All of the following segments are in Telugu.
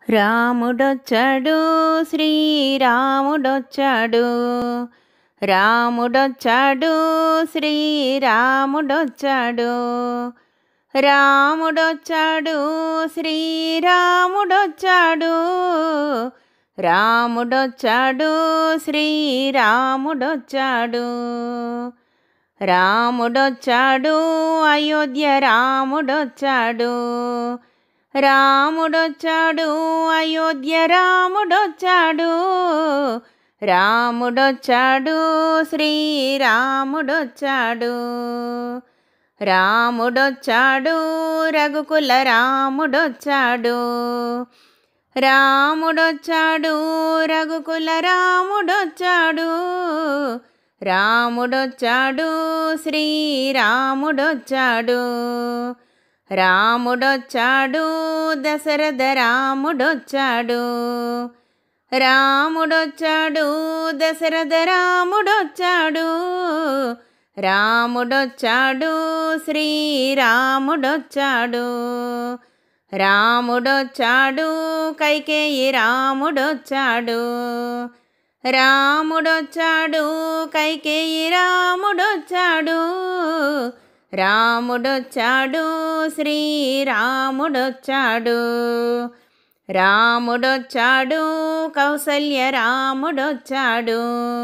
రాముడొచ్చాడు శ్రీరాముడొచ్చాడు రాముడొచ్చాడు శ్రీరాముడొచ్చాడు రాముడొచ్చాడు శ్రీరాముడొచ్చాడు రాముడొచ్చాడు శ్రీరాముడొచ్చాడు రాముడొచ్చాడు అయోధ్య రాముడొచ్చాడు రాముడొచ్చాడు అయోధ్య రాముడొచ్చాడు రాముడొచ్చాడు శ్రీరాముడొచ్చాడు రాముడొచ్చాడు రఘుకుల రాముడొచ్చాడు రాముడొచ్చాడు రఘుకుల రాముడొచ్చాడు రాముడొచ్చాడు శ్రీరాముడొచ్చాడు రాముడొచ్చాడు దశరథ రాముడొచ్చాడు రాముడొచ్చాడు దశరథ రాముడొచ్చాడు రాముడొచ్చాడు శ్రీరాముడొచ్చాడు రాముడొచ్చాడు కైకేయి రాముడొచ్చాడు రాముడొచ్చాడు కైకేయి రాముడొచ్చాడు రాముడొచ్చాడు శ్రీరాముడొచ్చాడు రాముడొచ్చాడు కౌసల్య రాముడొచ్చాడు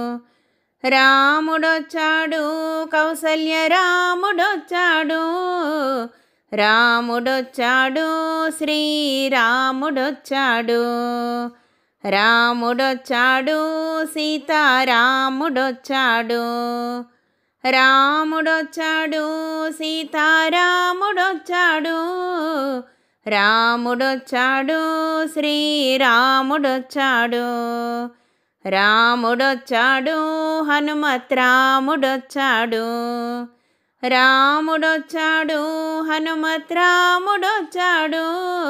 రాముడొచ్చాడు కౌసల్య రాముడొచ్చాడు రాముడొచ్చాడు శ్రీరాముడొచ్చాడు రాముడొచ్చాడు సీతారాముడొచ్చాడు రాముడొచ్చాడు సీతారాముడొచ్చాడు రాముడొచ్చాడు శ్రీరాముడొచ్చాడు రాముడొచ్చాడు హనుమత్ రాముడొచ్చాడు రాముడొచ్చాడు హనుమత్ రాముడొచ్చాడు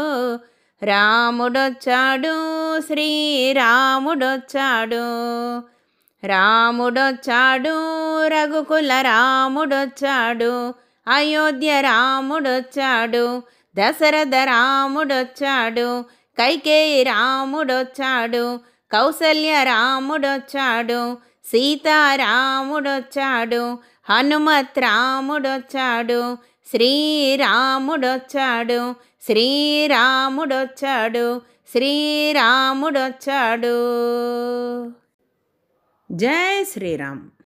రాముడొచ్చాడు శ్రీరాముడొచ్చాడు రాముడొచ్చాడు రఘుకుల రాముడొచ్చాడు అయోధ్య రాముడొచ్చాడు దశరథ రాముడొచ్చాడు కైకేయి రాముడొచ్చాడు కౌసల్య రాముడొచ్చాడు సీతారాముడొచ్చాడు హనుమత్ రాముడొచ్చాడు శ్రీరాముడొచ్చాడు శ్రీరాముడొచ్చాడు శ్రీరాముడొచ్చాడు జై శ్రీరామ్